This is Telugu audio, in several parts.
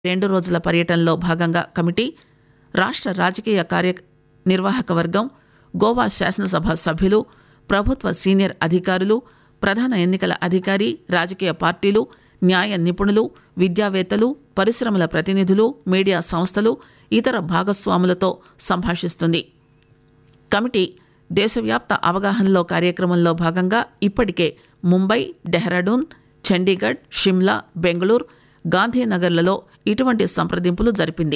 రెండు రోజుల పర్యటనలో భాగంగా కమిటీ రాష్ట్ర రాజకీయ కార్య నిర్వాహక వర్గం గోవా శాసనసభ సభ్యులు ప్రభుత్వ సీనియర్ అధికారులు ప్రధాన ఎన్నికల అధికారి రాజకీయ పార్టీలు న్యాయ నిపుణులు విద్యావేత్తలు పరిశ్రమల ప్రతినిధులు మీడియా సంస్థలు ఇతర భాగస్వాములతో సంభాషిస్తుంది కమిటీ దేశవ్యాప్త అవగాహనలో కార్యక్రమంలో భాగంగా ఇప్పటికే ముంబై డెహ్రాడూన్ చండీగఢ్ షిమ్లా బెంగళూరు గాంధీనగర్లలో ఇటువంటి సంప్రదింపులు జరిపింది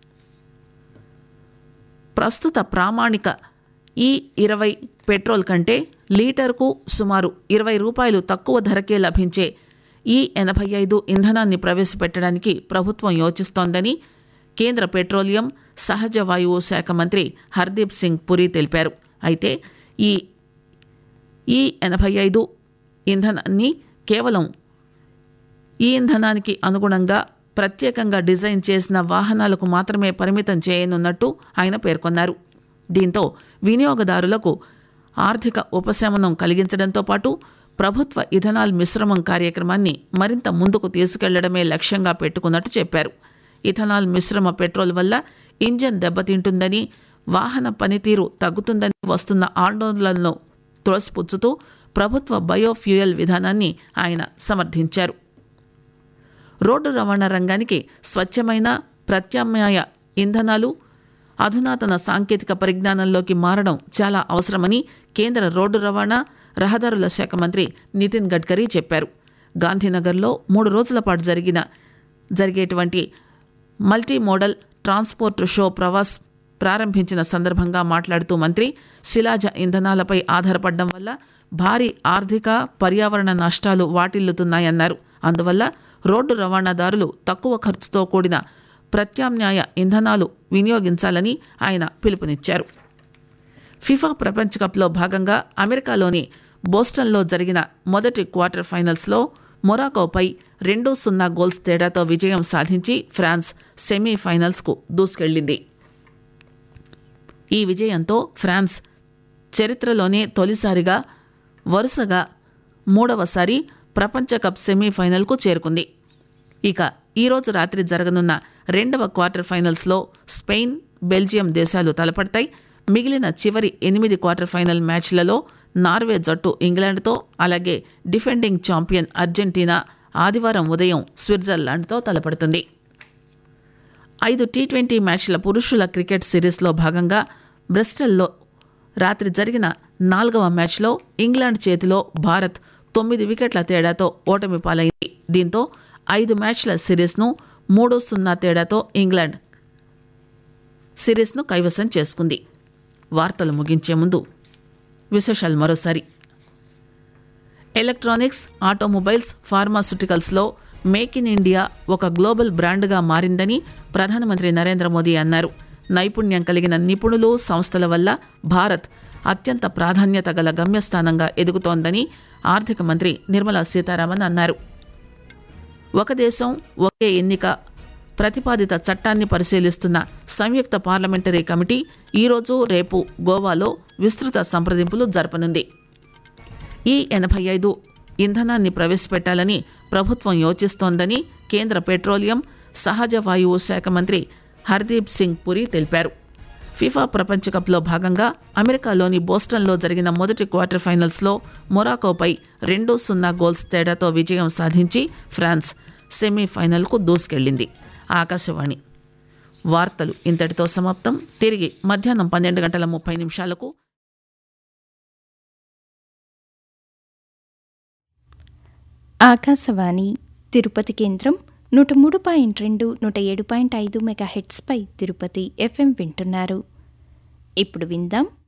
ప్రస్తుత ప్రామాణిక ఈ ఇరవై పెట్రోల్ కంటే లీటర్కు సుమారు ఇరవై రూపాయలు తక్కువ ధరకే లభించే ఈ ఎనభై ఐదు ఇంధనాన్ని ప్రవేశపెట్టడానికి ప్రభుత్వం యోచిస్తోందని కేంద్ర పెట్రోలియం సహజ వాయువు శాఖ మంత్రి హర్దీప్ సింగ్ పురి తెలిపారు అయితే ఈ ఈ ఎనభై ఐదు ఇంధనాన్ని కేవలం ఈ ఇంధనానికి అనుగుణంగా ప్రత్యేకంగా డిజైన్ చేసిన వాహనాలకు మాత్రమే పరిమితం చేయనున్నట్టు ఆయన పేర్కొన్నారు దీంతో వినియోగదారులకు ఆర్థిక ఉపశమనం కలిగించడంతో పాటు ప్రభుత్వ ఇథనాల్ మిశ్రమం కార్యక్రమాన్ని మరింత ముందుకు తీసుకెళ్లడమే లక్ష్యంగా పెట్టుకున్నట్టు చెప్పారు ఇథనాల్ మిశ్రమ పెట్రోల్ వల్ల ఇంజన్ దెబ్బతింటుందని వాహన పనితీరు తగ్గుతుందని వస్తున్న ఆందోళనలను త్రోసిపుచ్చుతూ ప్రభుత్వ బయోఫ్యూయల్ విధానాన్ని ఆయన సమర్థించారు రోడ్డు రవాణా రంగానికి స్వచ్ఛమైన ప్రత్యామ్నాయ ఇంధనాలు అధునాతన సాంకేతిక పరిజ్ఞానంలోకి మారడం చాలా అవసరమని కేంద్ర రోడ్డు రవాణా రహదారుల శాఖ మంత్రి నితిన్ గడ్కరీ చెప్పారు గాంధీనగర్లో మూడు రోజుల పాటు జరిగిన జరిగేటువంటి multi modal transport show Pravas ప్రారంభించిన సందర్భంగా మాట్లాడుతూ మంత్రి శిలాజ ఇంధనాలపై ఆధారపడడం వల్ల భారీ ఆర్థిక పర్యావరణ నష్టాలు వాటిల్లుతున్నాయన్నారు అందువల్ల రోడ్డు రవాణాదారులు తక్కువ ఖర్చుతో కూడిన ప్రత్యామ్నాయ ఇంధనాలు వినియోగించాలని ఆయన పిలుపునిచ్చారు ఫిఫా ప్రపంచ కప్లో భాగంగా అమెరికాలోని బోస్టన్లో జరిగిన మొదటి క్వార్టర్ ఫైనల్స్లో మొరాకోపై రెండు సున్నా గోల్స్ తేడాతో విజయం సాధించి ఫ్రాన్స్ సెమీఫైనల్స్కు దూసుకెళ్లింది ఈ విజయంతో ఫ్రాన్స్ చరిత్రలోనే తొలిసారిగా వరుసగా మూడవసారి ప్రపంచ కప్ సెమీఫైనల్కు చేరుకుంది ఇక ఈరోజు రాత్రి జరగనున్న రెండవ క్వార్టర్ ఫైనల్స్లో స్పెయిన్ బెల్జియం దేశాలు తలపడతాయి మిగిలిన చివరి ఎనిమిది క్వార్టర్ ఫైనల్ మ్యాచ్లలో నార్వే జట్టు ఇంగ్లాండ్తో అలాగే డిఫెండింగ్ ఛాంపియన్ అర్జెంటీనా ఆదివారం ఉదయం స్విట్జర్లాండ్తో తలపడుతుంది ఐదు టీ ట్వంటీ మ్యాచ్ల పురుషుల క్రికెట్ సిరీస్లో భాగంగా బ్రిస్టల్లో రాత్రి జరిగిన నాలుగవ మ్యాచ్లో ఇంగ్లాండ్ చేతిలో భారత్ తొమ్మిది వికెట్ల తేడాతో ఓటమి పాలైంది దీంతో ఐదు మ్యాచ్ల సిరీస్ను మూడు సున్నా తేడాతో ఇంగ్లాండ్ సిరీస్ను కైవసం చేసుకుంది వార్తలు ముగించే ముందు విశేషాలు మరోసారి ఎలక్ట్రానిక్స్ ఆటోమొబైల్స్ ఫార్మాస్యూటికల్స్లో మేక్ ఇన్ ఇండియా ఒక గ్లోబల్ బ్రాండ్గా మారిందని ప్రధానమంత్రి నరేంద్ర మోదీ అన్నారు నైపుణ్యం కలిగిన నిపుణులు సంస్థల వల్ల భారత్ అత్యంత ప్రాధాన్యత గల గమ్యస్థానంగా ఎదుగుతోందని ఆర్థిక మంత్రి నిర్మలా సీతారామన్ అన్నారు ఒక దేశం ఒకే ఎన్నిక ప్రతిపాదిత చట్టాన్ని పరిశీలిస్తున్న సంయుక్త పార్లమెంటరీ కమిటీ ఈరోజు రేపు గోవాలో విస్తృత సంప్రదింపులు జరపనుంది ఈ ఎనభై ఐదు ఇంధనాన్ని ప్రవేశపెట్టాలని ప్రభుత్వం యోచిస్తోందని కేంద్ర పెట్రోలియం సహజ వాయువు శాఖ మంత్రి హర్దీప్ సింగ్ పురి తెలిపారు ఫిఫా ప్రపంచ కప్లో భాగంగా అమెరికాలోని బోస్టన్లో జరిగిన మొదటి క్వార్టర్ ఫైనల్స్లో మొరాకోపై రెండు సున్నా గోల్స్ తేడాతో విజయం సాధించి ఫ్రాన్స్ సెమీఫైనల్కు దూసుకెళ్లింది ఆకాశవాణి వార్తలు ఇంతటితో సమాప్తం తిరిగి మధ్యాహ్నం పన్నెండు గంటల ముప్పై నిమిషాలకు ఆకాశవాణి తిరుపతి కేంద్రం నూట మూడు పాయింట్ రెండు నూట ఏడు పాయింట్ ఐదు మెగా హెడ్స్పై తిరుపతి ఎఫ్ఎం వింటున్నారు ఇప్పుడు విందాం